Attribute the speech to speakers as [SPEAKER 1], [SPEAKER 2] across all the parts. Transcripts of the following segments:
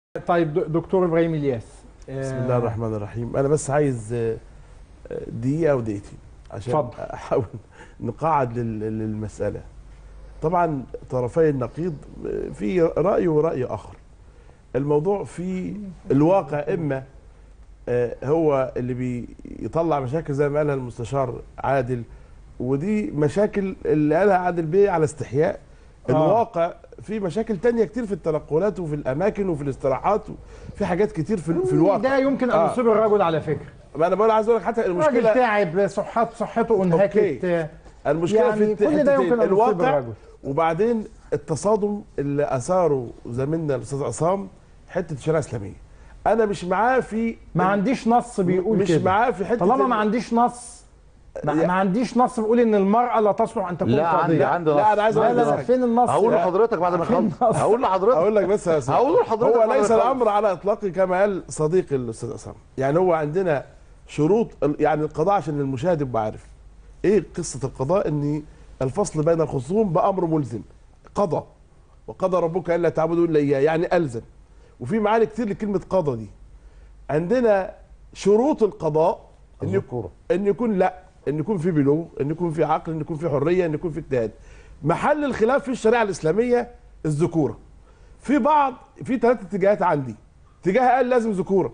[SPEAKER 1] طيب د- دكتور ابراهيم الياس
[SPEAKER 2] بسم الله الرحمن الرحيم انا بس عايز آه، آه، دقيقه او دقيقتين عشان
[SPEAKER 1] اتفضل.
[SPEAKER 2] احاول نقاعد لل- للمساله طبعا طرفي النقيض آه، في راي وراي اخر الموضوع في الواقع اما آه، هو اللي بيطلع مشاكل زي ما قالها المستشار عادل ودي مشاكل اللي قالها عادل بيه على استحياء
[SPEAKER 1] آه.
[SPEAKER 2] الواقع في مشاكل تانية كتير في التنقلات وفي الاماكن وفي الاستراحات في حاجات كتير في, في الواقع
[SPEAKER 1] ده يمكن ان
[SPEAKER 2] آه.
[SPEAKER 1] يصيب الرجل على فكره
[SPEAKER 2] ما انا بقول عايز اقول لك حتى
[SPEAKER 1] الراجل
[SPEAKER 2] المشكله
[SPEAKER 1] تعب صحت صحته انهكت
[SPEAKER 2] أوكي. المشكله
[SPEAKER 1] يعني
[SPEAKER 2] في
[SPEAKER 1] كل ده
[SPEAKER 2] الحتتين.
[SPEAKER 1] يمكن ان يصيب
[SPEAKER 2] الواقع
[SPEAKER 1] الرجل
[SPEAKER 2] وبعدين التصادم اللي اثاره زميلنا الاستاذ عصام حته الشريعه الاسلاميه انا مش معاه في
[SPEAKER 1] ما عنديش نص بيقول
[SPEAKER 2] مش
[SPEAKER 1] كده
[SPEAKER 2] معاه في حته
[SPEAKER 1] طالما
[SPEAKER 2] ال-
[SPEAKER 1] ما عنديش نص ما,
[SPEAKER 2] يا-
[SPEAKER 1] ما عنديش نص بيقول ان المراه لا تصلح ان تكون
[SPEAKER 3] لا عندي
[SPEAKER 1] قاضيه
[SPEAKER 3] عندي
[SPEAKER 2] لا انا عايز
[SPEAKER 1] لا
[SPEAKER 2] اقول
[SPEAKER 1] لا لا
[SPEAKER 2] لك
[SPEAKER 1] فين النص
[SPEAKER 3] هقول
[SPEAKER 1] لا.
[SPEAKER 3] لحضرتك بعد ما
[SPEAKER 1] فين
[SPEAKER 3] اخلص
[SPEAKER 1] النص؟
[SPEAKER 3] هقول لحضرتك
[SPEAKER 2] اقول لك بس يا أستاذ.
[SPEAKER 3] هقول لحضرتك
[SPEAKER 2] هو
[SPEAKER 3] بعد ما
[SPEAKER 2] ليس
[SPEAKER 3] أخلص.
[SPEAKER 2] الامر على اطلاقه كما قال صديقي الاستاذ عصام يعني هو عندنا شروط ال- يعني القضاء عشان المشاهد يبقى عارف ايه قصه القضاء ان الفصل بين الخصوم بامر ملزم قضى وقضى ربك الا تعبدوا الا اياه يعني الزم وفي معاني كتير لكلمه قضى دي عندنا شروط القضاء ان يكون
[SPEAKER 3] الذكورة.
[SPEAKER 2] ان يكون لا ان يكون في بلوغ ان يكون في عقل ان يكون في حريه ان يكون في اجتهاد محل الخلاف في الشريعه الاسلاميه الذكوره في بعض في ثلاث اتجاهات عندي اتجاه قال لازم ذكوره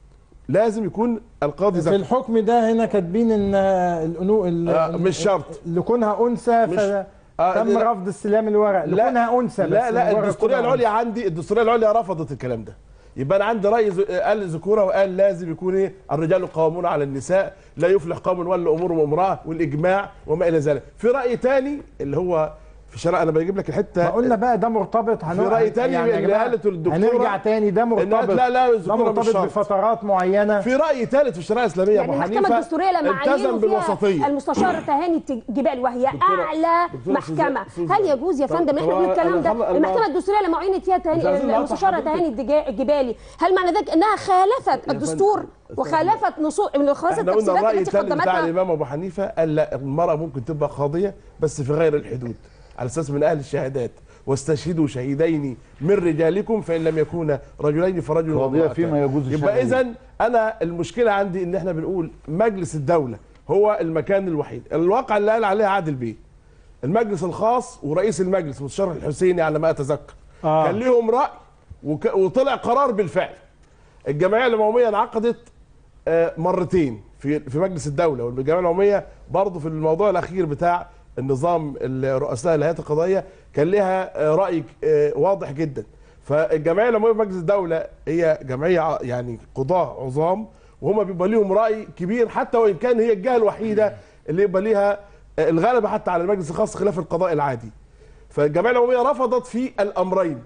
[SPEAKER 2] لازم يكون القاضي
[SPEAKER 1] في
[SPEAKER 2] ذكر
[SPEAKER 1] الحكم ده هنا كاتبين ان الأنو ال-
[SPEAKER 2] آه،
[SPEAKER 1] ال-
[SPEAKER 2] مش شرط.
[SPEAKER 1] لكونها انثى
[SPEAKER 2] مش-
[SPEAKER 1] ف
[SPEAKER 2] آه،
[SPEAKER 1] تم
[SPEAKER 2] لا.
[SPEAKER 1] رفض استلام الورق
[SPEAKER 2] لا.
[SPEAKER 1] لكونها انثى بس
[SPEAKER 2] لا لا
[SPEAKER 1] مجرد
[SPEAKER 2] الدستوريه
[SPEAKER 1] كونها
[SPEAKER 2] العليا عندي الدستوريه العليا رفضت الكلام ده يبقى انا عندي راي ز- قال ذكوره وقال لازم يكون ايه الرجال قوامون على النساء لا يفلح قوم ولا امورهم امراه والاجماع وما الى ذلك في راي تاني اللي هو في شرع انا بجيب لك الحته
[SPEAKER 1] ما قلنا بقى ده مرتبط
[SPEAKER 2] في رأي تاني
[SPEAKER 1] يا
[SPEAKER 2] اللي
[SPEAKER 1] جماعة
[SPEAKER 2] قالته الدكتورة
[SPEAKER 1] هنرجع تاني ده مرتبط
[SPEAKER 2] لا لا
[SPEAKER 1] ده
[SPEAKER 2] الذكوره مش
[SPEAKER 1] مرتبط
[SPEAKER 2] شرط
[SPEAKER 1] بفترات معينه
[SPEAKER 2] في راي ثالث في الشريعه الاسلاميه
[SPEAKER 4] يعني
[SPEAKER 2] ابو
[SPEAKER 4] المحكمة
[SPEAKER 2] حنيفه
[SPEAKER 4] الدستورية لما
[SPEAKER 2] التزم
[SPEAKER 4] عينوا فيها
[SPEAKER 2] بالوسطيه
[SPEAKER 4] المستشار تهاني الجبال وهي
[SPEAKER 2] دكتورة-
[SPEAKER 4] أعلى
[SPEAKER 2] دكتورة
[SPEAKER 4] محكمة
[SPEAKER 2] سوزان-
[SPEAKER 4] هل يجوز يا
[SPEAKER 2] طب-
[SPEAKER 4] فندم احنا
[SPEAKER 2] طب
[SPEAKER 4] بنقول الكلام
[SPEAKER 2] أنا
[SPEAKER 4] ده
[SPEAKER 2] خل- أنا-
[SPEAKER 4] المحكمة الدستورية لما عينت فيها
[SPEAKER 2] مش عايزين
[SPEAKER 4] تهاني
[SPEAKER 2] نقطع
[SPEAKER 4] المستشارة
[SPEAKER 2] حضرتك.
[SPEAKER 4] تهاني الدجا- الجبالي هل معنى ذلك أنها خالفت الدستور
[SPEAKER 2] فندم.
[SPEAKER 4] وخالفت نصوص من خالفت
[SPEAKER 2] احنا قلنا
[SPEAKER 4] التفسيرات
[SPEAKER 2] الراي
[SPEAKER 4] التي
[SPEAKER 2] الثالث بتاع
[SPEAKER 4] قدمتها
[SPEAKER 2] الامام ابو حنيفه قال لا المراه ممكن تبقى قاضيه بس في غير الحدود على اساس من اهل الشهادات واستشهدوا شهيدين من رجالكم فان لم يكونا رجلين فرجل
[SPEAKER 3] قاضية
[SPEAKER 2] وامرأتان.
[SPEAKER 3] فيما يجوز
[SPEAKER 2] يبقى
[SPEAKER 3] الشهادة.
[SPEAKER 2] اذا انا المشكله عندي ان احنا بنقول مجلس الدوله هو المكان الوحيد الواقع اللي قال عليه عادل بيه المجلس الخاص ورئيس المجلس مستشار الحسيني على ما اتذكر
[SPEAKER 1] آه.
[SPEAKER 2] كان ليهم راي وك... وطلع قرار بالفعل الجمعيه العموميه انعقدت آه، مرتين في في مجلس الدوله والجمعيه العموميه برضه في الموضوع الاخير بتاع النظام رؤساء الهيئات القضائيه كان لها آه، راي آه، واضح جدا فالجمعيه العموميه في مجلس الدوله هي جمعيه ع- يعني قضاه عظام وهم بيبقى ليهم راي كبير حتى وان كان هي الجهه الوحيده اللي يبقى ليها آه، الغلبه حتى على المجلس الخاص خلاف القضاء العادي فالجمعيه العموميه رفضت في الامرين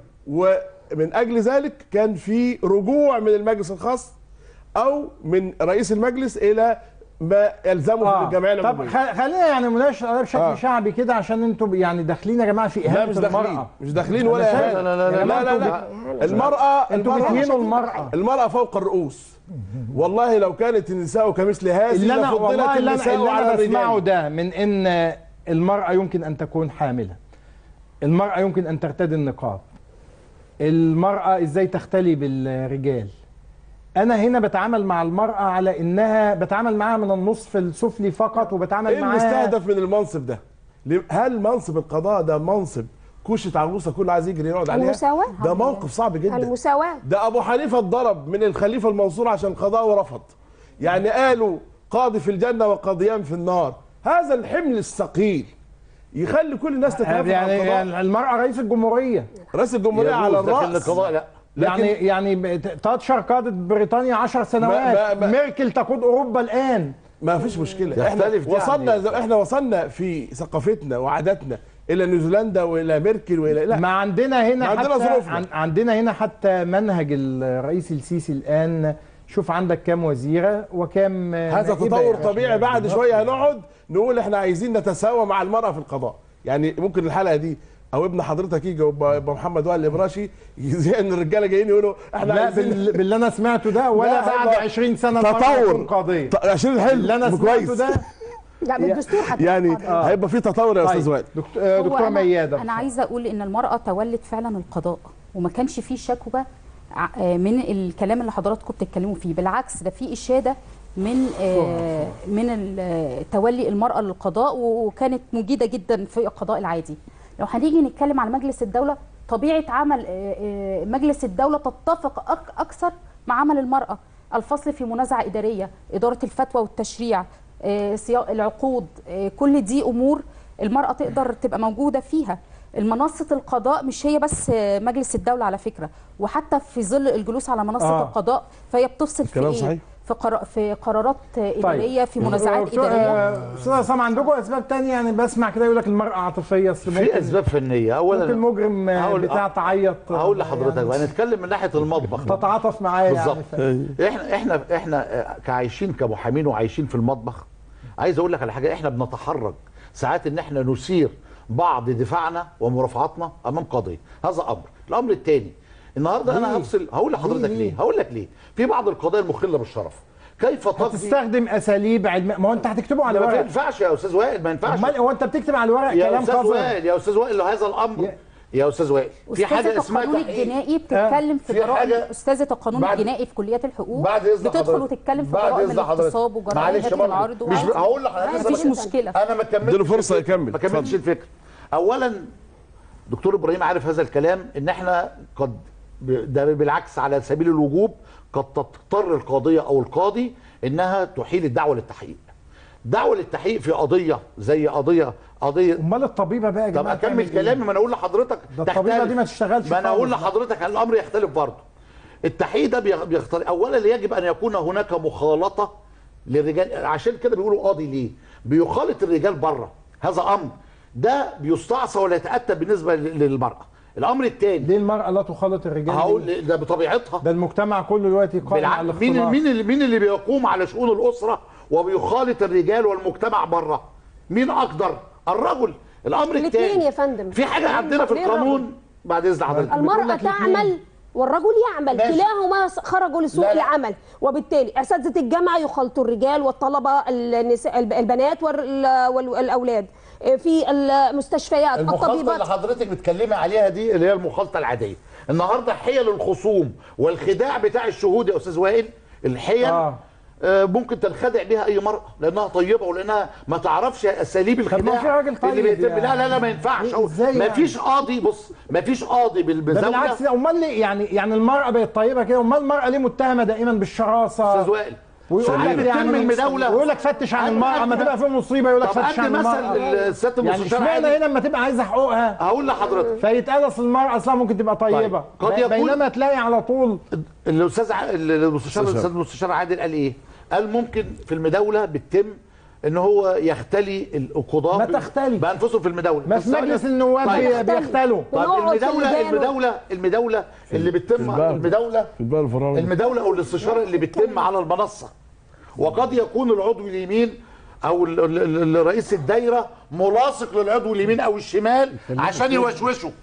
[SPEAKER 2] ومن اجل ذلك كان في رجوع من المجلس الخاص او من رئيس المجلس الى ما يلزمه في الجمعيه
[SPEAKER 1] طب
[SPEAKER 2] العموميه
[SPEAKER 1] خ- خلينا يعني مناقشه عليها بشكل
[SPEAKER 2] آه.
[SPEAKER 1] شعبي كده عشان انتوا يعني داخلين يا جماعه في
[SPEAKER 2] لا
[SPEAKER 1] اهانه
[SPEAKER 2] مش داخلين
[SPEAKER 1] المراه
[SPEAKER 2] مش داخلين ولا
[SPEAKER 1] أنا شايف-
[SPEAKER 2] إهانة.
[SPEAKER 3] لا لا لا
[SPEAKER 2] لا لا لا المراه
[SPEAKER 1] انتوا
[SPEAKER 2] المراه
[SPEAKER 1] بتهينوا المراه
[SPEAKER 2] المراه فوق الرؤوس والله لو كانت النساء كمثل هذه
[SPEAKER 1] اللي انا
[SPEAKER 2] لفضلت
[SPEAKER 1] والله اللي انا,
[SPEAKER 2] النساء
[SPEAKER 1] اللي
[SPEAKER 2] على
[SPEAKER 1] أنا بسمعه
[SPEAKER 2] الرجال
[SPEAKER 1] ده من ان المراه يمكن ان تكون حامله المراه يمكن ان ترتدي النقاب المراه ازاي تختلي بالرجال انا هنا بتعامل مع المراه على انها بتعامل معاها من النصف السفلي فقط وبتعامل
[SPEAKER 2] ايه
[SPEAKER 1] معاها
[SPEAKER 2] المستهدف من المنصب ده؟ ليه- هل منصب القضاء ده منصب كوشة عروسه كله عايز يجري يقعد عليها؟
[SPEAKER 4] المساواة.
[SPEAKER 2] ده موقف صعب جدا
[SPEAKER 4] المساواة
[SPEAKER 2] ده ابو حنيفه اتضرب من الخليفه المنصور عشان القضاء ورفض يعني قالوا قاضي في الجنه وقاضيان في النار هذا الحمل الثقيل يخلي كل الناس تتنافس على
[SPEAKER 1] يعني,
[SPEAKER 2] القضاء
[SPEAKER 1] يعني المراه رئيس الجمهوريه
[SPEAKER 2] رئيس الجمهوريه على
[SPEAKER 3] يجوز، لكن
[SPEAKER 2] الراس
[SPEAKER 3] القضاء لا
[SPEAKER 2] لكن
[SPEAKER 1] يعني يعني ب- تاتشر قادت بريطانيا عشر سنوات
[SPEAKER 2] ما- ما-
[SPEAKER 1] ميركل تقود اوروبا الان
[SPEAKER 2] ما فيش مشكله احنا
[SPEAKER 3] يختلف دي
[SPEAKER 2] وصلنا
[SPEAKER 3] يعني.
[SPEAKER 2] احنا وصلنا في ثقافتنا وعاداتنا الى نيوزيلندا والى ميركل والى لا
[SPEAKER 1] ما عندنا هنا
[SPEAKER 2] ما عندنا
[SPEAKER 1] حتى
[SPEAKER 2] ظروفنا.
[SPEAKER 1] عن عندنا هنا حتى منهج الرئيس السيسي الان شوف عندك كام وزيره وكام
[SPEAKER 2] هذا
[SPEAKER 1] نائبة
[SPEAKER 2] تطور
[SPEAKER 1] يعني.
[SPEAKER 2] طبيعي بعد شويه هنقعد نقول احنا عايزين نتساوى مع المراه في القضاء يعني ممكن الحلقه دي او ابن حضرتك يجي يبقى يبقى محمد وائل الابراشي يزي ان الرجاله جايين يقولوا احنا
[SPEAKER 1] لا
[SPEAKER 2] عايزين
[SPEAKER 1] بال- باللي انا سمعته ده ولا
[SPEAKER 2] لا،
[SPEAKER 1] بعد
[SPEAKER 2] هيبقى
[SPEAKER 1] 20 سنه المرأة
[SPEAKER 2] تطور
[SPEAKER 1] تكون قاضيه
[SPEAKER 2] ط- عشان الحلو
[SPEAKER 1] اللي انا
[SPEAKER 2] كويس.
[SPEAKER 1] سمعته ده
[SPEAKER 4] لا بالدستور حتى
[SPEAKER 2] يعني
[SPEAKER 4] آه.
[SPEAKER 2] هيبقى في تطور يا استاذ
[SPEAKER 1] طيب
[SPEAKER 2] وائل
[SPEAKER 1] دكتور, آه،
[SPEAKER 5] هو
[SPEAKER 1] دكتور
[SPEAKER 5] أنا-
[SPEAKER 1] مياده
[SPEAKER 5] انا عايزه اقول ان المراه تولت فعلا القضاء وما كانش فيه شكوى
[SPEAKER 3] ع- آه، من الكلام اللي حضراتكم بتتكلموا فيه بالعكس ده في اشاده من آه، من ال- آه، تولي المراه للقضاء وكانت مجيده جدا في القضاء العادي لو هنيجي نتكلم على مجلس الدوله طبيعه عمل آه، آه، مجلس الدوله تتفق أك- اكثر مع عمل المراه الفصل في منازعه اداريه اداره الفتوى والتشريع آه، صيا- العقود آه، كل دي امور المراه تقدر تبقى موجوده فيها المنصة القضاء مش هي بس آه، مجلس الدولة على فكرة وحتى في ظل الجلوس على منصة
[SPEAKER 1] آه.
[SPEAKER 3] آه. القضاء فهي بتفصل في
[SPEAKER 2] الكلام
[SPEAKER 3] ايه
[SPEAKER 2] صحيح.
[SPEAKER 3] في, قرا في قرارات آه، إدارية في منازعات
[SPEAKER 1] دكتور-
[SPEAKER 3] إدارية
[SPEAKER 1] آه، استاذ عصام عندكم اسباب تانية يعني بسمع كده يقول لك المرأة عاطفية أصل
[SPEAKER 5] في
[SPEAKER 1] ممكن
[SPEAKER 5] اسباب فنيه اولا
[SPEAKER 1] ممكن مجرم آه،
[SPEAKER 5] هقول-
[SPEAKER 1] بتاع تعيط
[SPEAKER 5] هقول لحضرتك
[SPEAKER 1] يعني
[SPEAKER 5] بقى نتكلم من ناحيه المطبخ
[SPEAKER 1] تتعاطف معاه يعني
[SPEAKER 5] بالظبط
[SPEAKER 1] ف-
[SPEAKER 5] احنا احنا احنا آه، كعايشين كمحامين وعايشين في المطبخ عايز اقول لك على حاجه احنا بنتحرج ساعات ان احنا نثير بعض دفاعنا ومرافعاتنا امام قاضي هذا امر الامر الثاني النهارده انا
[SPEAKER 1] ليه؟
[SPEAKER 5] هفصل هقول لحضرتك
[SPEAKER 1] ليه؟
[SPEAKER 5] ليه هقول لك ليه في بعض القضايا المخله بالشرف كيف تقضي
[SPEAKER 1] هتستخدم اساليب علميه ما هو انت هتكتبه على
[SPEAKER 5] ما
[SPEAKER 1] ورق
[SPEAKER 5] ينفعش يا استاذ وائل ما ينفعش
[SPEAKER 1] امال هو انت بتكتب على الورق
[SPEAKER 5] يا
[SPEAKER 1] كلام
[SPEAKER 5] استاذ
[SPEAKER 1] قذر
[SPEAKER 5] وائل يا استاذ وائل هذا الامر
[SPEAKER 1] يا-
[SPEAKER 5] يا استاذ وائل في حاجه
[SPEAKER 3] أستاذة
[SPEAKER 5] اسمها
[SPEAKER 3] القانون
[SPEAKER 5] تحقيق.
[SPEAKER 3] الجنائي بتتكلم في
[SPEAKER 5] في
[SPEAKER 3] جرائم
[SPEAKER 5] حاجة-
[SPEAKER 3] أستاذة القانون
[SPEAKER 5] بعد-
[SPEAKER 3] الجنائي في كليات الحقوق
[SPEAKER 5] بعد اذن
[SPEAKER 3] بتدخل
[SPEAKER 5] حضرتك.
[SPEAKER 3] وتتكلم في
[SPEAKER 5] بعد
[SPEAKER 3] جرائم
[SPEAKER 5] إذن حضرتك.
[SPEAKER 3] الاغتصاب وجرائم
[SPEAKER 5] معلش
[SPEAKER 3] هتك
[SPEAKER 5] يا ماما،
[SPEAKER 3] العرض
[SPEAKER 5] مش
[SPEAKER 3] وعادي.
[SPEAKER 5] هقول لحضرتك
[SPEAKER 3] عادي،
[SPEAKER 5] بس-
[SPEAKER 3] مفيش مشكلة
[SPEAKER 5] انا ما كملتش
[SPEAKER 2] اديله فرصة
[SPEAKER 5] الفكرة.
[SPEAKER 2] يكمل.
[SPEAKER 5] ما كملتش
[SPEAKER 2] اتفضل.
[SPEAKER 5] الفكره اولا دكتور ابراهيم عارف هذا الكلام ان احنا قد ب- ده بالعكس على سبيل الوجوب قد تضطر القاضيه او القاضي انها تحيل الدعوه للتحقيق دعوه للتحقيق في قضيه زي قضيه قضيه
[SPEAKER 1] امال الطبيبه بقى يا
[SPEAKER 5] طب
[SPEAKER 1] جماعه
[SPEAKER 5] اكمل
[SPEAKER 1] تعمل إيه؟
[SPEAKER 5] كلامي ما انا اقول لحضرتك
[SPEAKER 1] ده الطبيبة
[SPEAKER 5] تختلف.
[SPEAKER 1] دي ما تشتغلش
[SPEAKER 5] ما انا اقول
[SPEAKER 1] خالص.
[SPEAKER 5] لحضرتك الامر يختلف برضه التحقيق ده بيخ- بيختار اولا يجب ان يكون هناك مخالطه للرجال عشان كده بيقولوا قاضي ليه بيخالط الرجال بره هذا امر ده بيستعصى ولا يتاتى بالنسبه ل- للمراه الامر الثاني
[SPEAKER 1] ليه المراه لا تخالط الرجال
[SPEAKER 5] هقول
[SPEAKER 1] ليه؟
[SPEAKER 5] ده بطبيعتها
[SPEAKER 1] ده المجتمع كله دلوقتي قائم على
[SPEAKER 5] بالعكس مين
[SPEAKER 1] الاختلاط
[SPEAKER 5] مين اللي مين اللي بيقوم على شؤون الاسره وبيخالط الرجال والمجتمع بره مين اقدر الرجل الامر
[SPEAKER 4] الاثنين
[SPEAKER 5] الثاني
[SPEAKER 4] يا فندم
[SPEAKER 5] في حاجه عندنا في
[SPEAKER 4] ليه
[SPEAKER 5] القانون بعد اذن حضرتك
[SPEAKER 1] بتقول
[SPEAKER 4] المرأة
[SPEAKER 1] لك الاتنين.
[SPEAKER 4] تعمل والرجل يعمل
[SPEAKER 5] ماشي.
[SPEAKER 4] كلاهما خرجوا لسوق
[SPEAKER 5] لا، لا.
[SPEAKER 4] العمل وبالتالي اساتذه الجامعه يخلطوا الرجال والطلبه النساء البنات وال- والاولاد في المستشفيات
[SPEAKER 5] المخالطه اللي
[SPEAKER 4] الطبيبات
[SPEAKER 5] حضرتك بتكلمي عليها دي اللي هي المخالطه العاديه النهارده حيل الخصوم والخداع بتاع الشهود يا استاذ وائل الحيل
[SPEAKER 1] آه.
[SPEAKER 5] آه. ممكن تنخدع بها اي مرأة لانها طيبه ولانها ما تعرفش اساليب
[SPEAKER 1] ما
[SPEAKER 5] الخداع
[SPEAKER 1] في راجل طيب
[SPEAKER 5] اللي بيتم
[SPEAKER 1] يعني.
[SPEAKER 5] لا لا لا ما ينفعش
[SPEAKER 1] إيه، إزاي
[SPEAKER 5] ما
[SPEAKER 1] يعني؟
[SPEAKER 5] فيش قاضي بص ما فيش قاضي بال-
[SPEAKER 1] ده
[SPEAKER 5] بزاويه
[SPEAKER 1] بالعكس ده امال ليه يعني يعني المراه بقت طيبه كده امال المراه ليه متهمه دايما بالشراسه
[SPEAKER 5] استاذ وائل
[SPEAKER 1] ويقول لك
[SPEAKER 5] بتتم
[SPEAKER 1] يعني
[SPEAKER 5] المداوله
[SPEAKER 1] ويقول لك فتش عن
[SPEAKER 5] أنا-
[SPEAKER 1] المراه اما
[SPEAKER 5] أنا-
[SPEAKER 1] تبقى في مصيبه يقول لك
[SPEAKER 5] طب
[SPEAKER 1] فتش
[SPEAKER 5] قد
[SPEAKER 1] عن
[SPEAKER 5] مثل
[SPEAKER 1] المراه
[SPEAKER 5] الست
[SPEAKER 1] يعني
[SPEAKER 5] المستشار
[SPEAKER 1] اشمعنى
[SPEAKER 5] عادل.
[SPEAKER 1] هنا لما تبقى عايزه حقوقها
[SPEAKER 5] هقول لحضرتك
[SPEAKER 1] فيتقال اصل المراه اصلا ممكن تبقى طيبه
[SPEAKER 5] قد
[SPEAKER 1] ب-
[SPEAKER 5] يكون-
[SPEAKER 1] بينما تلاقي على طول
[SPEAKER 5] الاستاذ ع- المستشار
[SPEAKER 2] استشار.
[SPEAKER 5] الاستاذ المستشار عادل قال ايه؟ قال ممكن في المداوله بتتم ان هو يختلي القضاه
[SPEAKER 1] ما
[SPEAKER 5] ب-
[SPEAKER 1] تختلي.
[SPEAKER 5] بانفسهم في المداوله
[SPEAKER 1] ما في
[SPEAKER 5] بس
[SPEAKER 1] مجلس
[SPEAKER 5] أنا-
[SPEAKER 1] النواب
[SPEAKER 5] طيب.
[SPEAKER 1] بي- بيختلوا
[SPEAKER 5] طب
[SPEAKER 4] ونقعد في
[SPEAKER 5] المداوله
[SPEAKER 4] اللجان و-
[SPEAKER 5] المداوله المداوله اللي بتتم
[SPEAKER 2] الباب.
[SPEAKER 5] المداوله
[SPEAKER 2] في البال الفراغ
[SPEAKER 5] المداوله او الاستشاره اللي بتتم على المنصه وقد يكون العضو اليمين او ال- ال- ال- ال- رئيس الدايره ملاصق للعضو اليمين او الشمال عشان يوشوشه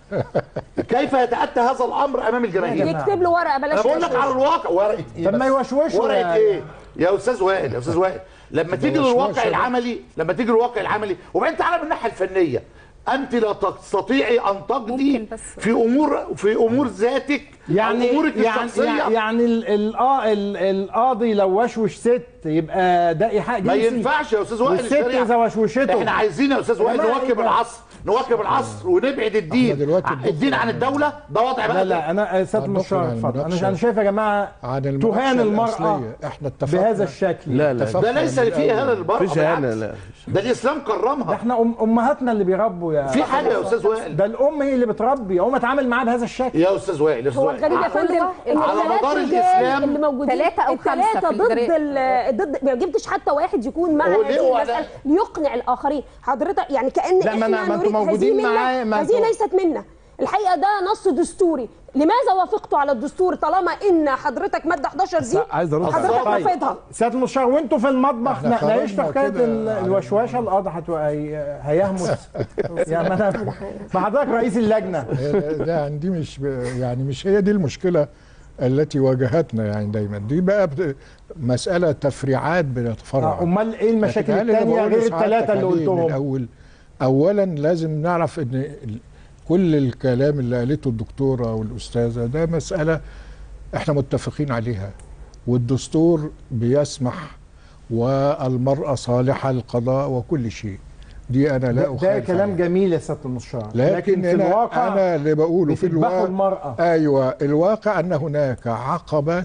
[SPEAKER 5] كيف يتاتى هذا الامر امام الجماهير
[SPEAKER 4] يكتب له ورقه بلاش
[SPEAKER 5] انا بقول لك
[SPEAKER 4] تشويش.
[SPEAKER 5] على الواقع ورقه ايه
[SPEAKER 1] طب ما
[SPEAKER 5] بس؟
[SPEAKER 1] يوشوشوا
[SPEAKER 5] ورقه
[SPEAKER 1] يعني.
[SPEAKER 5] ايه يا استاذ وائل يا استاذ وائل لما تيجي
[SPEAKER 6] وشوشة
[SPEAKER 5] للواقع
[SPEAKER 6] بقى.
[SPEAKER 5] العملي لما تيجي للواقع العملي وبعدين تعالى من الناحيه الفنيه انت لا تستطيعي ان تقضي
[SPEAKER 3] ممكن بس.
[SPEAKER 5] في امور في امور ذاتك
[SPEAKER 1] يعني
[SPEAKER 5] أو امورك
[SPEAKER 1] يعني
[SPEAKER 5] الشخصيه
[SPEAKER 1] يعني, يعني ال- ال- آه ال- القاضي لو وشوش ست يبقى ده ايحاء
[SPEAKER 5] ما
[SPEAKER 1] جنسي
[SPEAKER 5] ينفعش يا استاذ وائل
[SPEAKER 1] والست
[SPEAKER 5] الشريعة.
[SPEAKER 1] اذا وشوشته
[SPEAKER 5] احنا عايزين يا استاذ وائل
[SPEAKER 1] جماعة
[SPEAKER 5] نواكب
[SPEAKER 1] إيه ده؟
[SPEAKER 5] العصر نواكب العصر ونبعد الدين
[SPEAKER 6] احنا دلوقتي الدكتور
[SPEAKER 5] الدين عن الدوله ده وضع
[SPEAKER 1] لا
[SPEAKER 5] بقى
[SPEAKER 1] لا انا سياده
[SPEAKER 6] عن
[SPEAKER 1] المستشار
[SPEAKER 6] دكتور عن
[SPEAKER 1] اتفضل
[SPEAKER 6] المناقشة.
[SPEAKER 1] انا انا شايف يا جماعه
[SPEAKER 6] عن المناقشة
[SPEAKER 1] تهان المراه
[SPEAKER 6] الأصلية. احنا اتفقنا
[SPEAKER 1] بهذا الشكل
[SPEAKER 2] لا لا
[SPEAKER 6] اتفقنا
[SPEAKER 5] ده ليس
[SPEAKER 6] من
[SPEAKER 5] فيه
[SPEAKER 6] الأول.
[SPEAKER 5] اهانه للمراه
[SPEAKER 2] مفيش اهانه
[SPEAKER 5] بالعكس.
[SPEAKER 2] لا
[SPEAKER 5] ده الاسلام
[SPEAKER 1] ده
[SPEAKER 5] كرمها
[SPEAKER 1] احنا أم امهاتنا اللي بيربوا يا
[SPEAKER 5] في حاجه يا استاذ وائل
[SPEAKER 1] ده الام هي اللي بتربي اقوم اتعامل معاها بهذا الشكل
[SPEAKER 5] يا استاذ وائل يا استاذ
[SPEAKER 4] هو
[SPEAKER 5] وائل
[SPEAKER 4] الغريب يا فندم ان
[SPEAKER 5] على
[SPEAKER 4] الثلاث
[SPEAKER 5] مدار
[SPEAKER 4] رجال
[SPEAKER 5] الإسلام
[SPEAKER 4] اللي موجودين
[SPEAKER 3] ثلاثة أو خمسة
[SPEAKER 4] الثلاثة
[SPEAKER 3] في
[SPEAKER 4] ضد
[SPEAKER 3] الجرائم.
[SPEAKER 4] ال- ضد ما جبتش حتى واحد يكون مع
[SPEAKER 5] هو ليه
[SPEAKER 4] هذه
[SPEAKER 5] هو
[SPEAKER 4] المسألة
[SPEAKER 5] ده؟
[SPEAKER 4] ليقنع الآخرين حضرتك يعني كأن
[SPEAKER 1] لا، ما أنا-
[SPEAKER 4] احنا
[SPEAKER 1] ما أنتوا
[SPEAKER 4] نريد
[SPEAKER 1] موجودين
[SPEAKER 4] هذه
[SPEAKER 1] معايا،
[SPEAKER 4] منا
[SPEAKER 1] ما
[SPEAKER 4] هذه
[SPEAKER 1] أنتوا-
[SPEAKER 4] ليست منا الحقيقة ده نص دستوري لماذا وافقتوا على الدستور طالما ان حضرتك مادة 11 دي
[SPEAKER 2] عايز ارد على-
[SPEAKER 4] حضرتك
[SPEAKER 1] طيب.
[SPEAKER 4] رافضها
[SPEAKER 1] سياده المستشار وانتوا في المطبخ
[SPEAKER 6] احنا
[SPEAKER 1] نا- ناقشتوا
[SPEAKER 6] خرجنا
[SPEAKER 1] حكايه
[SPEAKER 6] كده
[SPEAKER 1] ال-
[SPEAKER 6] على
[SPEAKER 1] الوشواشه القاضي هتو- هي- هيهمس يعني انا ما حضرتك رئيس اللجنه
[SPEAKER 6] هي ده- ده عندي مش ب- يعني مش هي دي المشكله التي واجهتنا يعني دايما دي بقى بت- مساله تفريعات بتتفرع
[SPEAKER 1] آه، امال ايه المشاكل
[SPEAKER 6] لكن هل أنا
[SPEAKER 1] الثانيه
[SPEAKER 6] بقول
[SPEAKER 1] غير
[SPEAKER 6] لسعادتك
[SPEAKER 1] الثلاثه اللي
[SPEAKER 6] عليه من
[SPEAKER 1] قلتهم
[SPEAKER 6] الاول اولا لازم نعرف ان ال- كل الكلام اللي قالته الدكتوره والاستاذه ده مساله احنا متفقين عليها والدستور بيسمح والمرأة صالحة للقضاء وكل شيء دي أنا لا
[SPEAKER 1] ده, ده
[SPEAKER 6] أخالف
[SPEAKER 1] كلام
[SPEAKER 6] عليها.
[SPEAKER 1] جميل يا سياده المستشار
[SPEAKER 6] لكن
[SPEAKER 1] في
[SPEAKER 6] أنا,
[SPEAKER 1] الواقع
[SPEAKER 6] أنا اللي بقوله في
[SPEAKER 1] بتذبحوا
[SPEAKER 6] الواقع
[SPEAKER 1] المرأة.
[SPEAKER 6] أيوة الواقع أن هناك عقبات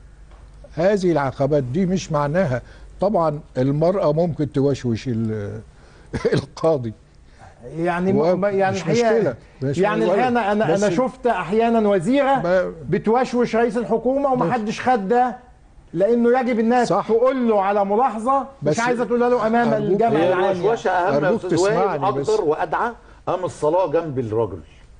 [SPEAKER 6] هذه العقبات دي مش معناها طبعا المرأة ممكن توشوش ال- القاضي
[SPEAKER 1] يعني
[SPEAKER 6] هو
[SPEAKER 1] م- يعني
[SPEAKER 6] مش
[SPEAKER 1] الحقيقه
[SPEAKER 6] مشكلة. مش
[SPEAKER 1] يعني
[SPEAKER 6] مشكلة.
[SPEAKER 1] الحقيقه انا انا
[SPEAKER 6] بس-
[SPEAKER 1] انا شفت احيانا وزيره
[SPEAKER 6] ب-
[SPEAKER 1] بتوشوش رئيس الحكومه ومحدش خد ده لانه يجب الناس
[SPEAKER 6] صح.
[SPEAKER 1] تقول له على ملاحظه مش
[SPEAKER 6] بس
[SPEAKER 1] عايزه تقولها له امام
[SPEAKER 6] أرجوك
[SPEAKER 1] الجامعه
[SPEAKER 5] هي
[SPEAKER 1] العاليه
[SPEAKER 5] الوشوشه اهم يا
[SPEAKER 6] أرجوك
[SPEAKER 5] استاذ وائل
[SPEAKER 6] تسمعني بس.
[SPEAKER 5] اكتر وادعى ام الصلاه جنب الرجل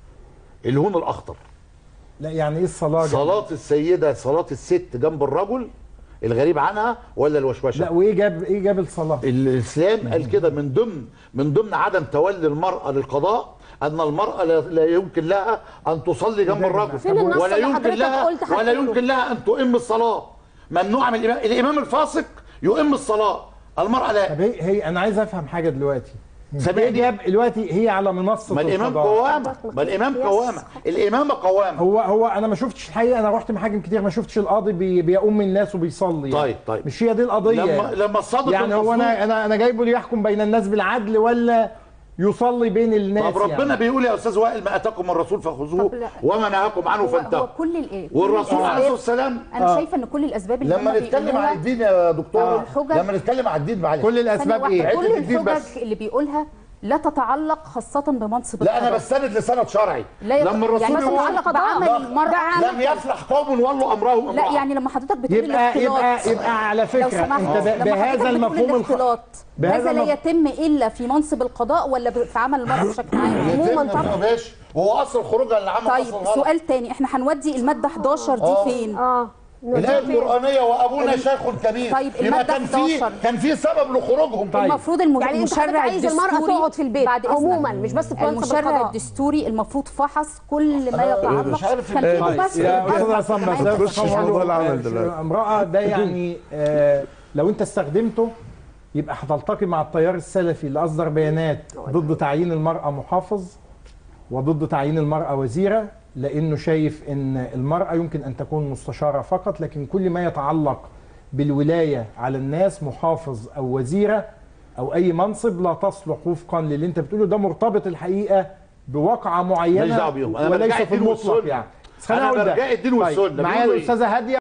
[SPEAKER 5] الهون الاخطر
[SPEAKER 1] لا يعني ايه الصلاه جنب؟
[SPEAKER 5] صلاه السيده صلاه الست جنب الرجل الغريب عنها ولا الوشوشه
[SPEAKER 1] لا وايه جاب ايه جاب الصلاه
[SPEAKER 5] الاسلام قال كده من ضمن من ضمن عدم تولي المراه للقضاء ان المراه لا, لا يمكن لها ان تصلي جنب الرجل
[SPEAKER 4] فين النص
[SPEAKER 5] ولا
[SPEAKER 4] اللي
[SPEAKER 5] يمكن
[SPEAKER 4] حضرتك
[SPEAKER 5] لها
[SPEAKER 4] قلت
[SPEAKER 5] ولا
[SPEAKER 4] هتقوله؟
[SPEAKER 5] يمكن لها ان تؤم الصلاه ممنوع من الامام الامام الفاسق يؤم الصلاه المراه لا
[SPEAKER 1] طب هي, هي انا عايز افهم حاجه دلوقتي ايه
[SPEAKER 5] سامعني
[SPEAKER 1] جاب دلوقتي هي على منصه
[SPEAKER 5] ما الامام
[SPEAKER 1] القضاء.
[SPEAKER 5] قوامه ما الامام قوامه الامامه قوامه
[SPEAKER 1] هو هو انا ما شفتش الحقيقه انا رحت محاكم كتير ما شفتش القاضي بي بيؤم الناس وبيصلي يعني.
[SPEAKER 5] طيب، طيب.
[SPEAKER 1] مش هي دي القضيه
[SPEAKER 5] لما
[SPEAKER 1] يعني.
[SPEAKER 5] لما الصادق
[SPEAKER 1] يعني هو
[SPEAKER 5] المصدوق-
[SPEAKER 1] انا انا انا جايبه ليحكم بين الناس بالعدل ولا يصلي بين الناس
[SPEAKER 5] طب ربنا
[SPEAKER 1] يعني.
[SPEAKER 5] بيقول يا استاذ وائل ما اتاكم الرسول فخذوه
[SPEAKER 3] طب لا.
[SPEAKER 5] وما نهاكم عنه
[SPEAKER 3] هو, هو
[SPEAKER 5] فانتهوا
[SPEAKER 3] كل الايه كل
[SPEAKER 5] والرسول عليه الصلاه
[SPEAKER 3] الأسباب-
[SPEAKER 5] والسلام
[SPEAKER 3] انا شايفه ان كل الاسباب اللي
[SPEAKER 5] لما
[SPEAKER 3] هم
[SPEAKER 5] نتكلم
[SPEAKER 3] بيقولوها-
[SPEAKER 5] عن الدين يا دكتور
[SPEAKER 3] أو الحجج.
[SPEAKER 5] لما نتكلم عن الدين معلش
[SPEAKER 1] كل
[SPEAKER 3] ثانية
[SPEAKER 1] الاسباب
[SPEAKER 3] واحدة،
[SPEAKER 1] ايه
[SPEAKER 3] كل
[SPEAKER 5] حتة الدين
[SPEAKER 3] الحجج
[SPEAKER 5] بس.
[SPEAKER 3] اللي بيقولها لا تتعلق خاصة بمنصب
[SPEAKER 5] لا انا
[SPEAKER 3] القضاء.
[SPEAKER 5] بستند لسند شرعي
[SPEAKER 3] لا يت-
[SPEAKER 5] لما الرسول
[SPEAKER 3] يعني
[SPEAKER 5] يقول
[SPEAKER 3] تتعلق بعمل
[SPEAKER 4] ده
[SPEAKER 3] المرأة
[SPEAKER 5] لم يفلح قوم ولوا امرهم
[SPEAKER 3] لا
[SPEAKER 5] امرأة.
[SPEAKER 3] يعني لما حضرتك بتقول
[SPEAKER 1] يبقى
[SPEAKER 3] الاختلاط
[SPEAKER 1] يبقى يبقى على
[SPEAKER 3] لو
[SPEAKER 1] فكره
[SPEAKER 3] سمحت
[SPEAKER 1] انت ب-
[SPEAKER 3] لما
[SPEAKER 1] بهذا
[SPEAKER 3] حضرتك بتقول
[SPEAKER 1] المفهوم الخ...
[SPEAKER 3] الاختلاط
[SPEAKER 1] بهذا
[SPEAKER 3] هذا لا
[SPEAKER 1] المف-
[SPEAKER 3] يتم الا في منصب القضاء ولا ب- في عمل المرأة بشكل عام
[SPEAKER 4] عموما
[SPEAKER 5] يتم
[SPEAKER 4] طبعا.
[SPEAKER 5] ماشي وهو اصل خروجها اللي عمل
[SPEAKER 3] طيب
[SPEAKER 5] اصلا غلط
[SPEAKER 3] سؤال تاني احنا هنودي المادة 11 دي
[SPEAKER 5] آه.
[SPEAKER 3] فين
[SPEAKER 4] اه
[SPEAKER 5] الايه القرانيه وابونا
[SPEAKER 3] الم-
[SPEAKER 5] شيخ كبير
[SPEAKER 3] طيب
[SPEAKER 5] يبقى
[SPEAKER 3] المادة
[SPEAKER 5] كان في
[SPEAKER 3] 11.
[SPEAKER 5] كان في سبب لخروجهم
[SPEAKER 1] طيب.
[SPEAKER 3] المفروض المه-
[SPEAKER 4] يعني انت حضرتك
[SPEAKER 3] المشرع
[SPEAKER 4] عايز المرأة
[SPEAKER 3] الدستوري
[SPEAKER 4] تقعد في البيت
[SPEAKER 3] بعد إذنك.
[SPEAKER 4] عموما مش بس في منصب
[SPEAKER 3] المشرع
[SPEAKER 4] القضاء
[SPEAKER 3] الدستوري المفروض فحص كل ما
[SPEAKER 5] أنا
[SPEAKER 3] يتعلق
[SPEAKER 5] مش عارف
[SPEAKER 3] كان
[SPEAKER 5] ال-
[SPEAKER 3] في
[SPEAKER 1] طيب
[SPEAKER 3] بس
[SPEAKER 1] يا استاذ
[SPEAKER 3] أربع
[SPEAKER 1] عصام بس
[SPEAKER 3] سماعات.
[SPEAKER 2] ما تخشش في موضوع العمل
[SPEAKER 1] آه،
[SPEAKER 2] دلوقتي.
[SPEAKER 1] امراه ده يعني آه لو انت استخدمته يبقى هتلتقي مع التيار السلفي اللي اصدر بيانات ضد تعيين المراه محافظ وضد تعيين المراه وزيره لانه شايف ان المراه يمكن ان تكون مستشاره فقط لكن كل ما يتعلق بالولايه على الناس محافظ او وزيره او اي منصب لا تصلح وفقا للي انت بتقوله ده مرتبط الحقيقه بواقعه
[SPEAKER 5] ماليش
[SPEAKER 1] معينه
[SPEAKER 5] دعوة بيهم. أنا
[SPEAKER 1] وليس
[SPEAKER 5] برجع
[SPEAKER 1] في
[SPEAKER 5] الدين
[SPEAKER 1] المطلق
[SPEAKER 5] والسنة.
[SPEAKER 1] يعني بس خليني
[SPEAKER 5] أنا
[SPEAKER 1] أقول ده.
[SPEAKER 5] برجع الدين
[SPEAKER 1] طيب،
[SPEAKER 5] والسنة.
[SPEAKER 1] معايا
[SPEAKER 5] بيقولوا إيه؟
[SPEAKER 1] الاستاذه هاديه